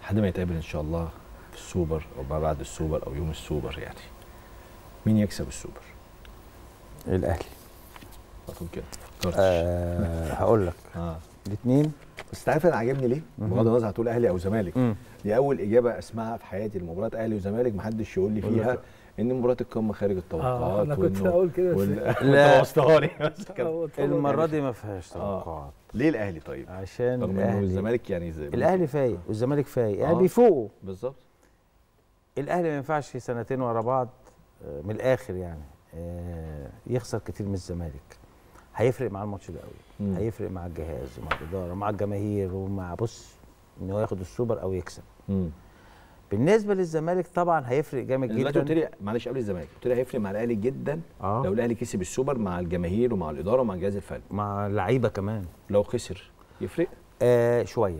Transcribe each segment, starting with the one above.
لحد ما يتقابل ان شاء الله في السوبر او ما بعد السوبر او يوم السوبر يعني مين يكسب السوبر؟ الاهلي هتقول كده فكرتش أه هقول لك اه الاثنين بس انت عارف انا عاجبني ليه؟ بغض النظر هتقول اهلي او زمالك دي اول اجابه اسمعها في حياتي لمباراه اهلي وزمالك محدش يقول لي يقول فيها لك ان مباراه القمه خارج التوقعات اه انا كنت وإنه- هقول كده وال... بس- لا. بوظتها لي بس كده. هو طبعاً. المره دي ما فيهاش آه. توقعات ليه الاهلي طيب؟ عشان رغم انه الاهلي الزمالك يعني زي الاهلي فايق والزمالك فايق يعني آه. بيفوقوا بالظبط الاهلي ما ينفعش سنتين ورا بعض آه، من الاخر يعني آه، يخسر كتير من الزمالك هيفرق مع الماتش ده قوي مم. هيفرق مع الجهاز ومع الاداره ومع الجماهير ومع بص ان هو ياخد السوبر او يكسب مم. بالنسبه للزمالك طبعا هيفرق جامد دلوقتي قلت جدا لي معلش قبل الزمالك قلت لي هيفرق مع الاهلي جدا اه لو الاهلي كسب السوبر مع الجماهير ومع الاداره ومع الجهاز الفني مع اللعيبه كمان لو خسر يفرق؟ آه شويه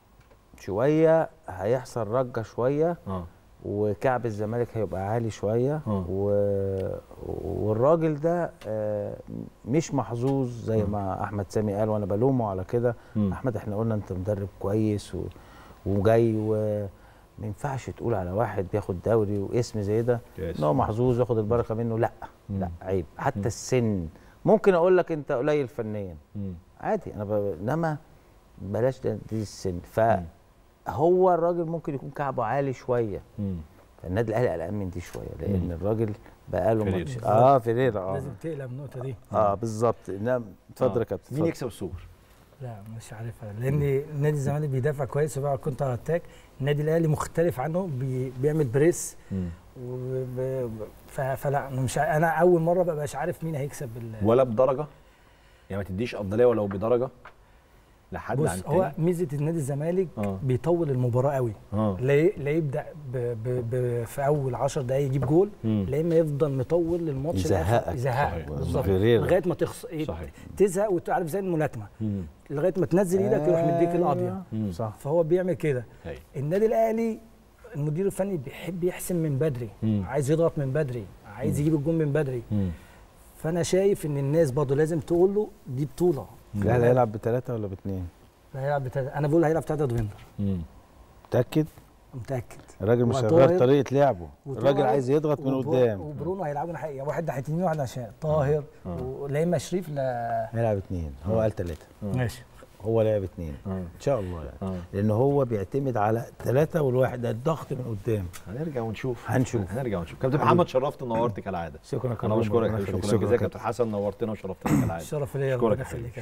شويه هيحصل رجه شويه اه وكعب الزمالك هيبقى عالي شويه آه. و... والراجل ده آه، مش محظوظ زي آه. ما احمد سامي قال وانا بلومه على كده مم. احمد احنا قلنا انت مدرب كويس و... وجاي وما ينفعش تقول على واحد بياخد دوري واسم زي ده يس. ان هو محظوظ ياخد البركه منه لا مم. لا عيب حتى السن ممكن اقول لك انت قليل فنيا مم. عادي انا ب... انما بلاش ده دي السن فهو الراجل ممكن يكون كعبه عالي شويه مم. فالنادي الاهلي قلقان من دي شويه لان مم. الراجل بقى له فيريرا. ماتش اه فيريرا اه لازم تقلق من النقطه دي اه بالظبط نعم اتفضل آه. يا كابتن مين اتفضل. يكسب السوبر؟ لا مش عارفها لان نادي الزمالك بيدافع كويس وبيلعب كونتر اتاك النادي الاهلي مختلف عنه بي بيعمل بريس مم. وب... ف... فلا أنا مش ع- انا اول مره ببقاش عارف مين هيكسب ال... ولا بدرجه يعني ما تديش افضليه ولو بدرجه لحد عن بص هو التاني ميزه النادي الزمالك آه. بيطول المباراه قوي اه لا ي- لا يبدا ب... ب... ب... في اول 10 دقائق يجيب جول مم. لا اما يفضل مطول الماتش يزهقك. لآخر- يزهقك صحيح. بالظبط فيريرا. لغايه ما تخص... صحيح تزهق وتعرف زي الملاكمه مم. لغايه ما تنزل ايدك يروح مديك القضيه مم. صح فهو بيعمل كده هي. النادي الاهلي المدير الفني بيحب يحسم من بدري مم. عايز يضغط من بدري عايز يجيب الجون من بدري مم. فانا شايف ان الناس برضه لازم تقول له دي بطوله الاهلي هيلعب بثلاثه ولا باثنين؟ هيلعب بتاعت انا بقول هيلعب بتاعت ديفندر مم. متاكد؟ متاكد الراجل مش وطاهر- هيغير طريقه لعبه الراجل وطاهر عايز يضغط من وبرو- قدام وبرونو هيلعبوا ناحيه واحد ناحيه يمين وواحد ناحيه شمال طاهر آه. ولا اما شريف لا هيلعب اثنين هو قال ثلاثه ماشي هو لعب اثنين آه. ان شاء الله يعني آه. لان هو بيعتمد على ثلاثه والواحد ده الضغط من قدام هنرجع ونشوف هنشوف. هنرجع ونشوف كابتن محمد شرفت ونورت كالعاده شكرا انا بشكرك ربنا شكرا يخليك. جزيلا كابتن حسن نورتنا وشرفتنا كالعاده الشرف ليا أشكرك ربنا يا حبيبي. يخليك